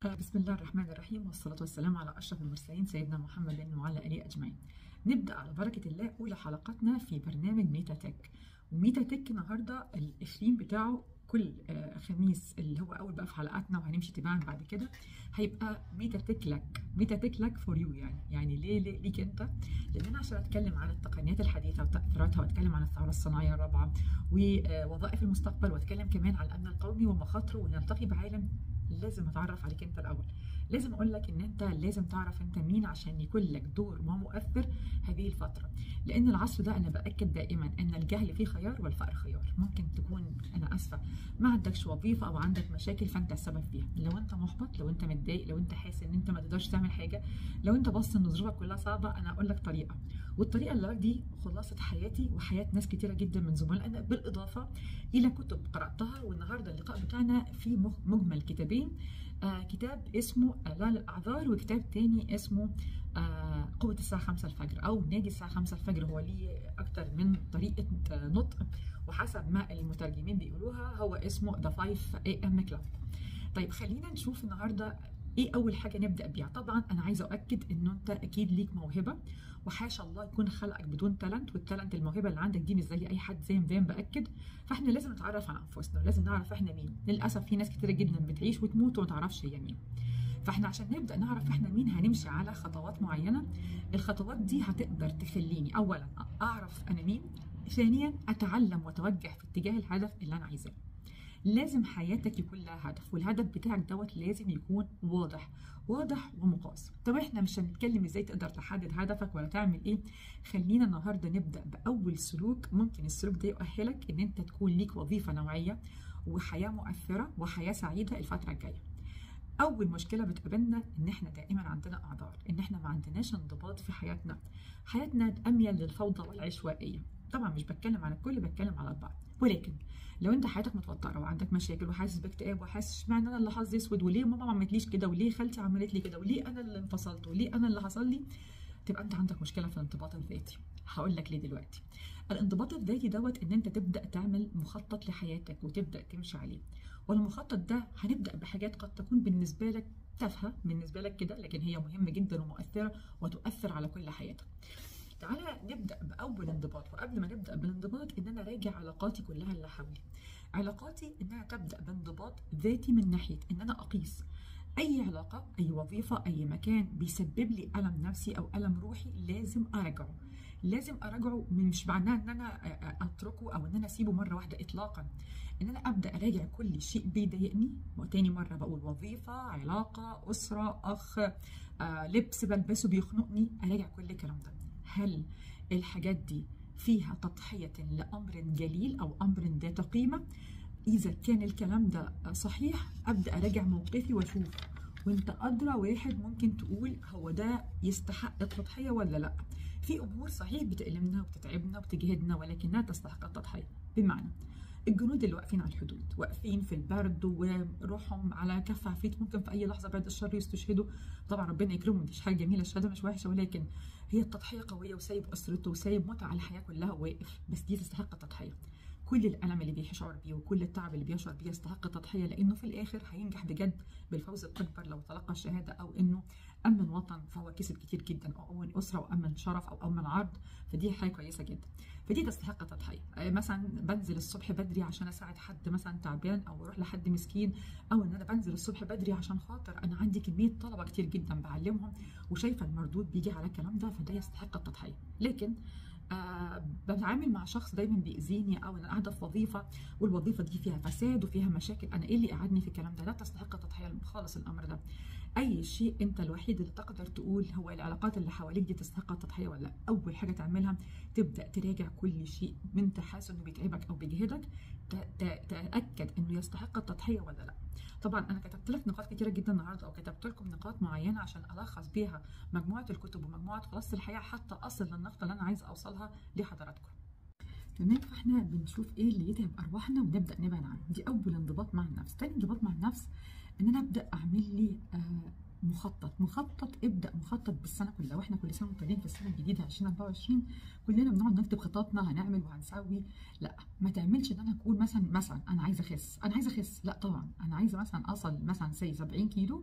بسم الله الرحمن الرحيم والصلاة والسلام على أشرف المرسلين سيدنا محمد وعلى آله أجمعين. نبدأ على بركة الله أولى حلقاتنا في برنامج ميتا تك. وميتا تك النهاردة الإخرين بتاعه كل آه، خميس اللي هو أول بقى في حلقاتنا وهنمشي تباعا بعد كده هيبقى ميتا تك لك ميتا تك لك فور يو يعني يعني ليه, ليه ليك أنت؟ لأن أنا عشان أتكلم عن التقنيات الحديثة وتأثيراتها وأتكلم عن الثورة الصناعية الرابعة ووظائف المستقبل وأتكلم كمان عن الأمن القومي ومخاطره ونلتقي بعالم لازم اتعرف عليك انت الاول لازم اقول لك ان انت لازم تعرف انت مين عشان يكون لك دور ومؤثر هذه الفتره لان العصر ده انا باكد دائما ان الجهل فيه خيار والفقر خيار ممكن تكون انا اسفه ما عندكش وظيفه او عندك مشاكل فانت السبب فيها لو انت محبط لو انت متضايق لو انت حاسس ان انت ما تقدرش تعمل حاجه لو انت باص ان ظروفك كلها صعبه انا اقول لك طريقه والطريقه اللي دي خلاصه حياتي وحياه ناس كتيره جدا من زملائنا بالاضافه الى كتب قراتها والنهارده اللقاء بتاعنا فيه مجمل كتابين آه كتاب اسمه لا للأعذار وكتاب تاني اسمه آه قوة الساعة 5 الفجر أو نادي الساعة 5 الفجر هو ليه أكتر من طريقة آه نطق وحسب ما المترجمين بيقولوها هو اسمه ذا 5 اي ام كلاب طيب خلينا نشوف النهارده ايه اول حاجه نبدا بيها طبعا انا عايزه اؤكد انه انت اكيد ليك موهبه وحاشا الله يكون خلقك بدون تالنت والتالنت الموهبه اللي عندك دي مش زي اي حد زي ما دايما باكد فاحنا لازم نتعرف على انفسنا ولازم نعرف احنا مين للاسف في ناس كتير جدا بتعيش وتموت وما تعرفش هي مين فاحنا عشان نبدا نعرف احنا مين هنمشي على خطوات معينه الخطوات دي هتقدر تخليني اولا اعرف انا مين ثانيا اتعلم واتوجه في اتجاه الهدف اللي انا عايزاه لازم حياتك يكون لها هدف والهدف بتاعك دوت لازم يكون واضح واضح ومقاس طب احنا مش هنتكلم ازاي تقدر تحدد هدفك ولا تعمل ايه خلينا النهارده نبدا باول سلوك ممكن السلوك ده يؤهلك ان انت تكون ليك وظيفه نوعيه وحياه مؤثره وحياه سعيده الفتره الجايه اول مشكله بتقابلنا ان احنا دائما عندنا اعذار ان احنا ما عندناش انضباط في حياتنا حياتنا اميل للفوضى والعشوائيه طبعا مش بتكلم على الكل بتكلم على البعض ولكن لو انت حياتك متوتره وعندك مشاكل وحاسس باكتئاب وحاسس اشمعنى انا اللي حظي اسود وليه ماما ما عملتليش كده وليه خالتي عملت لي كده وليه انا اللي انفصلت وليه انا اللي حصل لي تبقى انت عندك مشكله في الانضباط الذاتي هقول لك ليه دلوقتي الانضباط الذاتي دوت ان انت تبدا تعمل مخطط لحياتك وتبدا تمشي عليه والمخطط ده هنبدا بحاجات قد تكون بالنسبه لك تافهه بالنسبه لك كده لكن هي مهمه جدا ومؤثره وتؤثر على كل حياتك تعالى نبدا باول انضباط وقبل ما نبدا بالانضباط ان انا راجع علاقاتي كلها اللي حولي علاقاتي انها تبدا بانضباط ذاتي من ناحيه ان انا اقيس اي علاقه اي وظيفه اي مكان بيسبب لي الم نفسي او الم روحي لازم اراجعه لازم اراجعه مش معناه ان انا اتركه او ان انا اسيبه مره واحده اطلاقا ان انا ابدا اراجع كل شيء بيضايقني وتاني مره بقول وظيفه علاقه اسره اخ آه، لبس بلبسه بيخنقني اراجع كل الكلام ده هل الحاجات دي فيها تضحية لأمر جليل أو أمر ذات قيمة إذا كان الكلام ده صحيح أبدأ أراجع موقفي وأشوف وانت أدرى واحد ممكن تقول هو ده يستحق التضحية ولا لأ في أمور صحيح بتألمنا وبتتعبنا وبتجهدنا ولكنها تستحق التضحية بمعنى الجنود اللي واقفين على الحدود واقفين في البرد وروحهم على كف عفريت ممكن في اي لحظه بعد الشر يستشهدوا طبعا ربنا يكرمهم مش حاجه جميله الشهاده مش وحشه ولكن هي التضحيه قويه وسايب اسرته وسايب متعه الحياه كلها واقف بس دي تستحق التضحيه كل الالم اللي بيشعر بيه وكل التعب اللي بيشعر بيه يستحق التضحيه لانه في الاخر هينجح بجد بالفوز الاكبر لو تلقى الشهاده او انه امن وطن فهو كسب كتير جدا او امن اسره وامن شرف او امن عرض فدي حاجه كويسه جدا فدي تستحق التضحيه مثلا بنزل الصبح بدري عشان اساعد حد مثلا تعبان او اروح لحد مسكين او ان انا بنزل الصبح بدري عشان خاطر انا عندي كميه طلبه كتير جدا بعلمهم وشايفه المردود بيجي على الكلام ده فده يستحق التضحيه لكن آه بتعامل مع شخص دايما بيأذيني او انا قاعده في وظيفه والوظيفه دي فيها فساد وفيها مشاكل انا ايه اللي قعدني في الكلام ده لا تستحق التضحيه خالص الامر ده اي شيء انت الوحيد اللي تقدر تقول هو العلاقات اللي حواليك دي تستحق التضحيه ولا لا اول حاجه تعملها تبدا تراجع كل شيء من تحس انه بيتعبك او بيجهدك تاكد انه يستحق التضحيه ولا لا طبعا انا كتبت لك نقاط كتيره جدا النهارده او كتبت لكم نقاط معينه عشان الخص بيها مجموعه الكتب ومجموعه خلاصه الحياه حتى اصل للنقطه اللي انا عايزه اوصلها لحضراتكم تمام فاحنا بنشوف ايه اللي يتعب ارواحنا ونبدا نبعد عنه دي اول انضباط مع النفس تاني انضباط مع النفس ان انا ابدا اعمل لي آه مخطط مخطط ابدا مخطط بالسنه كلها واحنا كل سنه طالعين في السنه الجديده 2024 كلنا بنقعد نكتب خططنا هنعمل وهنسوي لا ما تعملش ان انا اقول مثلا مثلا انا عايزه اخس انا عايزه اخس لا طبعا انا عايزه مثلا اصل مثلا سي 70 كيلو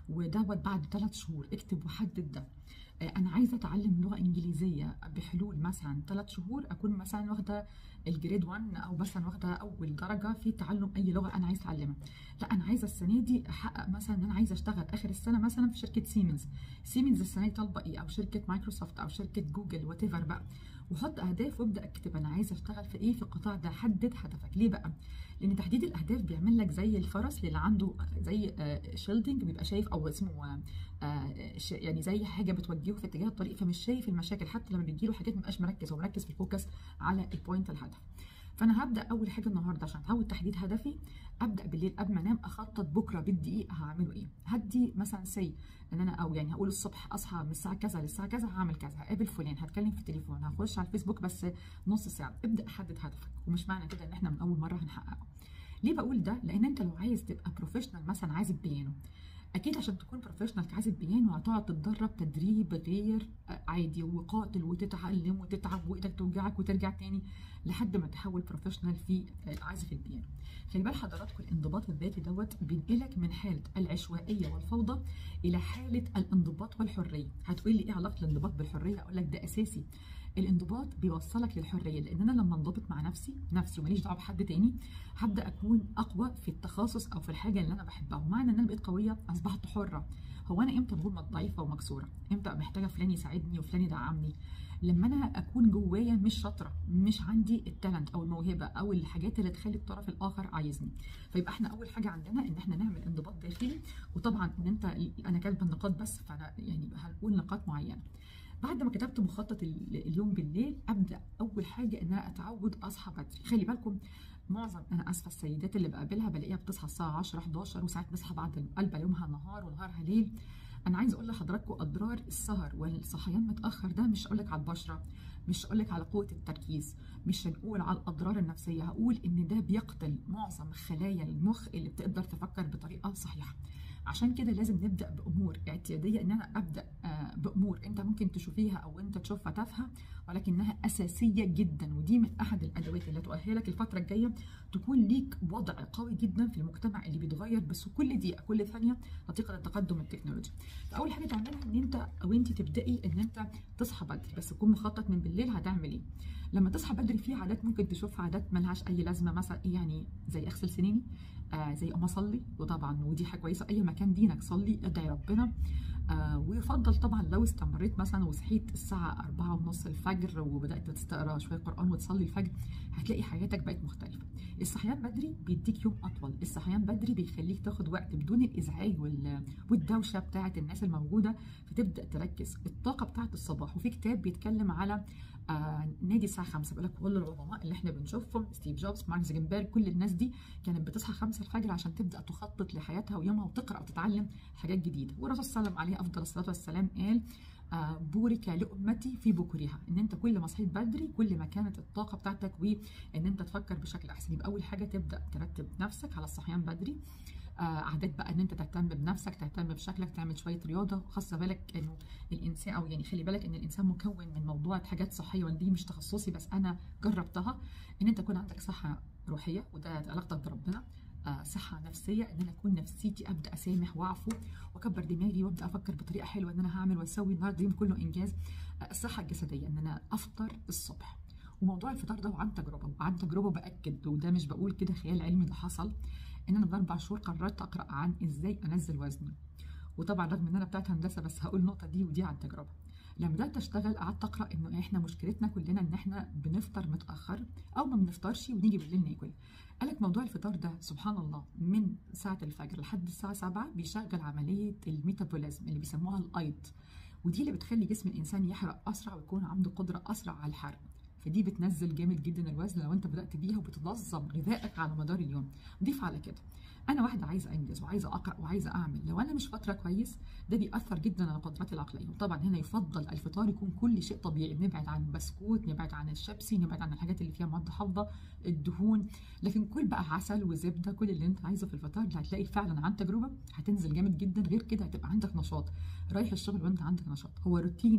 ودوت بعد ثلاث شهور اكتب وحدد ده آه، انا عايزه اتعلم لغه انجليزيه بحلول مثلا ثلاث شهور اكون مثلا واخده الجريد 1 او مثلا واخده اول درجه في تعلم اي لغه انا عايزه اتعلمها لا انا عايزه السنه دي احقق مثلا ان انا عايزه اشتغل اخر السنه مثلا في شركه سيمنز سيمنز السنه دي طالبه ايه او شركه مايكروسوفت او شركه جوجل وات ايفر بقى وحط اهداف وابدا اكتب انا عايزه اشتغل في ايه في القطاع ده حدد هدفك ليه بقى لان تحديد الاهداف بيعمل لك زي الفرس اللي عنده زي شيلدنج بيبقى شايف او اسمه آه، ش- يعني زي حاجه بتوجهه في اتجاه الطريق فمش شايف المشاكل حتى لما بتجيله حاجات مبقاش مركز هو مركز في الفوكس على البوينت الهدف فانا هبدا اول حاجه النهارده عشان اتعود تحديد هدفي ابدا بالليل قبل ما انام اخطط بكره بالدقيقه هعمله ايه هدي مثلا سي ان انا او يعني هقول الصبح اصحى من الساعه كذا للساعه كذا هعمل كذا هقابل فلان هتكلم في التليفون هخش على الفيسبوك بس نص ساعه ابدا حدد هدفك ومش معنى كده ان احنا من اول مره هنحققه ليه بقول ده لان انت لو عايز تبقى بروفيشنال مثلا عازف بيانو اكيد عشان تكون بروفيشنال كعازف بيانو هتقعد تتدرب تدريب غير عادي وقاتل وتتعلم وتتعب وايدك توجعك وترجع تاني لحد ما تحول بروفيشنال في عازف البيانو خلي بال حضراتكم الانضباط الذاتي دوت بينقلك من حاله العشوائيه والفوضى الى حاله الانضباط والحريه هتقول لي ايه علاقه الانضباط بالحريه اقول لك ده اساسي الانضباط بيوصلك للحريه لان انا لما انضبط مع نفسي نفسي وماليش دعوه بحد تاني هبدا اكون اقوى في التخصص او في الحاجه اللي انا بحبها ومعنى ان انا بقيت قويه اصبحت حره هو انا امتى بقول ضعيفه ومكسوره امتى أبقى محتاجه فلان يساعدني وفلان يدعمني لما انا اكون جوايا مش شاطره مش عندي التالنت او الموهبه او الحاجات اللي تخلي الطرف الاخر عايزني فيبقى احنا اول حاجه عندنا ان احنا نعمل انضباط داخلي وطبعا ان انت انا كاتبه النقاط بس فانا يعني هنقول نقاط معينه بعد ما كتبت مخطط ال- اليوم بالليل ابدا اول حاجه ان انا اتعود اصحى بدري خلي بالكم معظم انا اسفه السيدات اللي بقابلها بلاقيها بتصحى الساعه 10 11 وساعات بتصحى بعد قلب يومها نهار ونهارها ليل انا عايزه اقول لحضراتكم اضرار السهر والصحيان متاخر ده مش هقول لك على البشره مش هقول لك على قوه التركيز مش هنقول على الاضرار النفسيه هقول ان ده بيقتل معظم خلايا المخ اللي بتقدر تفكر بطريقه صحيحه عشان كده لازم نبدا بامور اعتياديه ان انا ابدا آه، بامور انت ممكن تشوفيها او انت تشوفها تافهه ولكنها اساسيه جدا ودي من احد الادوات اللي تؤهلك الفتره الجايه تكون ليك وضع قوي جدا في المجتمع اللي بيتغير بس كل دقيقه كل ثانيه نتيجه التقدم التكنولوجي فاول حاجه تعملها ان انت او انت تبداي ان انت تصحى بدري بس تكون مخطط من بالليل هتعمل ايه لما تصحى بدري في عادات ممكن تشوفها عادات ملهاش اي لازمه مثلا إيه يعني زي اغسل سنيني آه زي اقوم اصلي وطبعا ودي حاجه كويسه اي مكان دينك صلي ادعي ربنا آه ويفضل طبعا لو استمريت مثلا وصحيت الساعة أربعة ونص الفجر وبدأت تقرا شوية قرآن وتصلي الفجر هتلاقي حياتك بقت مختلفة الصحيان بدري بيديك يوم أطول الصحيان بدري بيخليك تاخد وقت بدون الإزعاج وال- والدوشة بتاعة الناس الموجودة فتبدأ تركز الطاقة بتاعة الصباح وفي كتاب بيتكلم على آه نادي الساعة 5 بيقول لك كل العظماء اللي احنا بنشوفهم ستيف جوبز مارك زوكربيرج كل الناس دي كانت بتصحى 5 الفجر عشان تبدأ تخطط لحياتها ويومها وتقرأ وتتعلم حاجات جديدة والرسول صلى الله عليه وسلم عليه أفضل الصلاة والسلام قال آه، بورك لأمتي في بكورها ان انت كل ما صحيت بدري كل ما كانت الطاقه بتاعتك وان انت تفكر بشكل احسن يبقى اول حاجه تبدا ترتب نفسك على الصحيان بدري آه، عادات بقى ان انت تهتم بنفسك تهتم بشكلك تعمل شويه رياضه خاصه بالك انه الانسان او يعني خلي بالك ان الانسان مكون من موضوع حاجات صحيه ودي مش تخصصي بس انا جربتها ان انت يكون عندك صحه روحيه وده علاقتك بربنا آه، صحه نفسيه ان انا اكون نفسيتي ابدا اسامح واعفو واكبر دماغي وابدا افكر بطريقه حلوه ان انا هعمل واسوي النهارده اليوم كله انجاز آه، الصحه الجسديه ان انا افطر الصبح وموضوع الفطار ده وعن تجربه وعن تجربه باكد وده مش بقول كده خيال علمي ده حصل ان انا من اربع شهور قررت اقرا عن ازاي انزل وزني وطبعا رغم ان انا بتاعت هندسه بس هقول النقطه دي ودي عن تجربه لما بدات اشتغل قعدت اقرا انه احنا مشكلتنا كلنا ان احنا بنفطر متاخر او ما بنفطرش ونيجي بالليل ناكل قالك موضوع الفطار ده سبحان الله من ساعه الفجر لحد الساعه 7 بيشغل عمليه الميتابوليزم اللي بيسموها الايض ودي اللي بتخلي جسم الانسان يحرق اسرع ويكون عنده قدره اسرع على الحرق فدي بتنزل جامد جدا الوزن لو انت بدات بيها وبتنظم غذائك على مدار اليوم ضيف على كده انا واحده عايزه انجز وعايزه اقرا وعايزه اعمل لو انا مش فاطره كويس ده بيأثر جدا على قدراتي العقليه وطبعا هنا يفضل الفطار يكون كل شيء طبيعي نبعد عن البسكوت نبعد عن الشيبسي نبعد عن الحاجات اللي فيها مواد حافظه الدهون لكن كل بقى عسل وزبده كل اللي انت عايزه في الفطار اللي هتلاقي فعلا عن تجربه هتنزل جامد جدا غير كده هتبقى عندك نشاط رايح الشغل وانت عندك نشاط هو روتين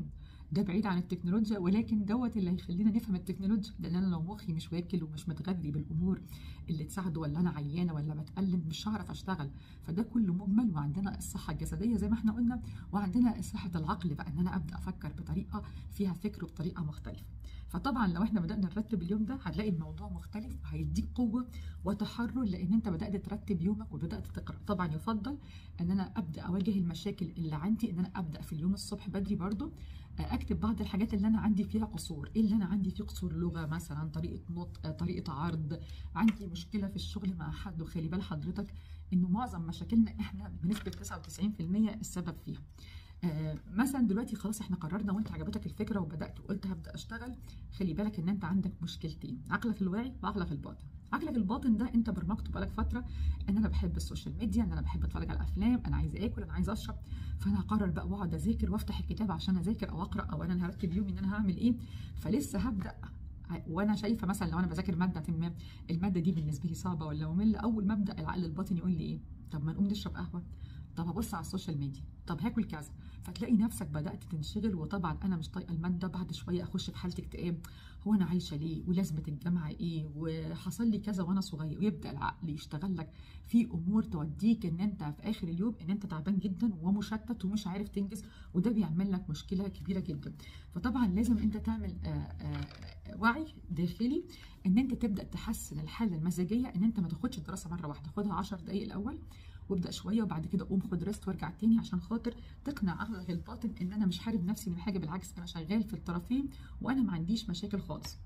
ده بعيد عن التكنولوجيا ولكن دوت اللي هيخلينا نفهم التكنولوجيا لان انا لو مخي مش واكل ومش متغذي بالامور اللي تساعده ولا انا عيانه ولا بتالم مش هعرف اشتغل فده كله مجمل وعندنا الصحه الجسديه زي ما احنا قلنا وعندنا صحه العقل بقى ان انا ابدا افكر بطريقه فيها فكر وبطريقه مختلفه فطبعا لو احنا بدانا نرتب اليوم ده هتلاقي الموضوع مختلف وهيديك قوه وتحرر لان انت بدات ترتب يومك وبدات تقرا طبعا يفضل ان انا ابدا اواجه المشاكل اللي عندي ان انا ابدا في اليوم الصبح بدري برضو اكتب بعض الحاجات اللي انا عندي فيها قصور ايه اللي انا عندي فيه قصور لغه مثلا طريقه نطق طريقه عرض عندي مشكله في الشغل مع حد وخلي بال حضرتك انه معظم مشاكلنا احنا بنسبه 99% السبب فيها آه مثلا دلوقتي خلاص احنا قررنا وانت عجبتك الفكره وبدات وقلت هبدا اشتغل خلي بالك ان انت عندك مشكلتين عقلك الواعي وعقلك الباطن عقلك الباطن ده انت برمجته بقالك فتره ان انا بحب السوشيال ميديا ان انا بحب اتفرج على الافلام انا عايزه اكل انا عايزه اشرب فانا هقرر بقى واقعد اذاكر وافتح الكتاب عشان اذاكر او اقرا او انا هرتب يومي ان انا هعمل ايه فلسه هبدا وانا شايفه مثلا لو انا بذاكر ماده ما الماده دي بالنسبه لي صعبه ولا ممله اول ما ابدا العقل الباطن يقول لي ايه طب ما نقوم نشرب قهوه طب هبص على السوشيال ميديا طب هاكل كذا فتلاقي نفسك بدات تنشغل وطبعا انا مش طايقه الماده بعد شويه اخش في حاله اكتئاب هو انا عايشه ليه ولازمه الجامعه ايه وحصل لي كذا وانا صغير ويبدا العقل يشتغل لك في امور توديك ان انت في اخر اليوم ان انت تعبان جدا ومشتت ومش عارف تنجز وده بيعمل لك مشكله كبيره جدا فطبعا لازم انت تعمل آآ آآ وعي داخلي ان انت تبدا تحسن الحاله المزاجيه ان انت ما تاخدش الدراسه مره واحده خدها 10 دقائق الاول وابدا شويه وبعد كده قوم خد ريست وارجع تاني عشان خاطر تقنع عقلك الباطن ان انا مش حارب نفسي من حاجه بالعكس انا شغال في الطرفين وانا ما عنديش مشاكل خالص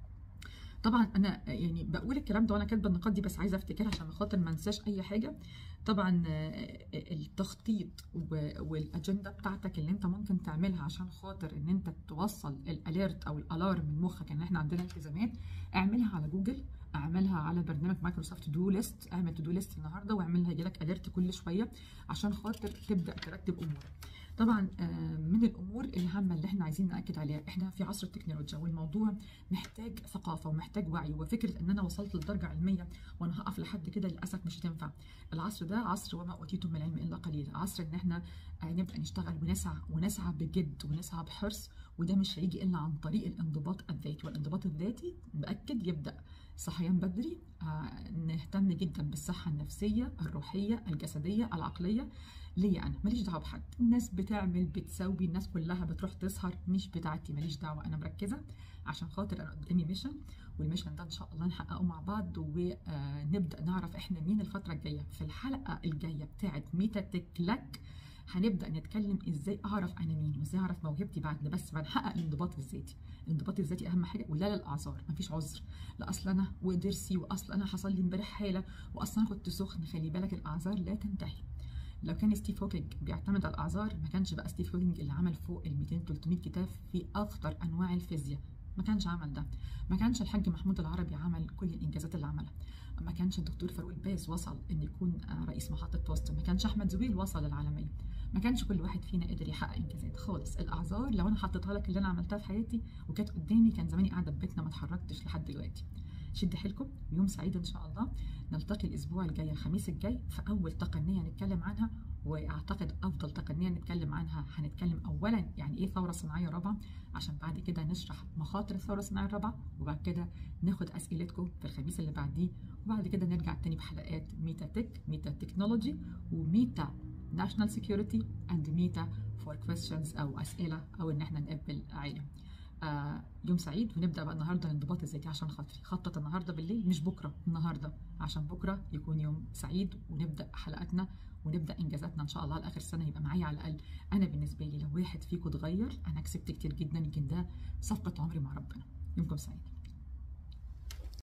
طبعا انا يعني بقول الكلام ده وانا كاتبه النقاط دي بس عايزه افتكرها عشان خاطر ما انساش اي حاجه طبعا التخطيط والاجنده بتاعتك اللي انت ممكن تعملها عشان خاطر ان انت توصل الاليرت او الالارم من مخك ان احنا عندنا التزامات اعملها على جوجل اعملها على برنامج مايكروسوفت دو ليست اعمل تو دو ليست النهارده واعملها يجيلك اليرت كل شويه عشان خاطر تبدا ترتب امورك طبعا من الامور الهامه اللي احنا عايزين ناكد عليها احنا في عصر التكنولوجيا والموضوع محتاج ثقافه ومحتاج وعي وفكره ان انا وصلت لدرجه علميه وانا هقف لحد كده للاسف مش هتنفع العصر ده عصر وما اوتيتم من العلم الا قليلا عصر ان احنا نبدا نشتغل ونسعى ونسعى بجد ونسعى بحرص وده مش هيجي الا عن طريق الانضباط الذاتي والانضباط الذاتي باكد يبدا صحيان بدري آه نهتم جدا بالصحة النفسية الروحية الجسدية العقلية ليا أنا ماليش دعوة بحد الناس بتعمل بتسوي الناس كلها بتروح تسهر مش بتاعتي ماليش دعوة أنا مركزة عشان خاطر أنا قدامي ميشن والميشن ده إن شاء الله نحققه مع بعض ونبدأ نعرف إحنا مين الفترة الجاية في الحلقة الجاية بتاعت ميتا تك لك هنبدا نتكلم ازاي اعرف انا مين وازاي اعرف موهبتي بعد بس بنحقق الانضباط الذاتي الانضباط الذاتي اهم حاجه ولا للاعذار مفيش عذر لا اصل انا وضرسي واصل انا حصل لي امبارح حاله واصل انا كنت سخن خلي بالك الاعذار لا تنتهي لو كان ستيف هوكينج بيعتمد على الاعذار ما كانش بقى ستيف هوكينج اللي عمل فوق ال 200 300 كتاب في اخطر انواع الفيزياء ما كانش عمل ده ما كانش الحاج محمود العربي عمل كل الانجازات اللي عملها ما كانش الدكتور فاروق الباز وصل ان يكون رئيس محطه وسط ما كانش احمد زويل وصل للعالميه ما كانش كل واحد فينا قدر يحقق انجازات خالص الاعذار لو انا حطيتها لك اللي انا عملتها في حياتي وكانت قدامي كان زماني قاعده في بيتنا ما اتحركتش لحد دلوقتي شد حيلكم ويوم سعيد ان شاء الله نلتقي الاسبوع الجاي الخميس الجاي في اول تقنيه نتكلم عنها واعتقد افضل تقنيه نتكلم عنها هنتكلم اولا يعني ايه ثوره صناعيه رابعه عشان بعد كده نشرح مخاطر الثوره الصناعيه الرابعه وبعد كده ناخد اسئلتكم في الخميس اللي بعديه وبعد كده نرجع تاني بحلقات ميتا تك ميتا تكنولوجي وميتا ناشونال سيكيورتي اند ميتا فور كويستشنز او اسئله او ان احنا نقبل عالم آه يوم سعيد ونبدا بقى النهارده الانضباط الذاتي عشان خاطري خطط النهارده بالليل مش بكره النهارده عشان بكره يكون يوم سعيد ونبدا حلقاتنا ونبدا انجازاتنا ان شاء الله على اخر السنه يبقى معايا على الاقل انا بالنسبه لي لو واحد فيكم اتغير انا كسبت كتير جدا يمكن ده صفقه عمري مع ربنا يومكم سعيد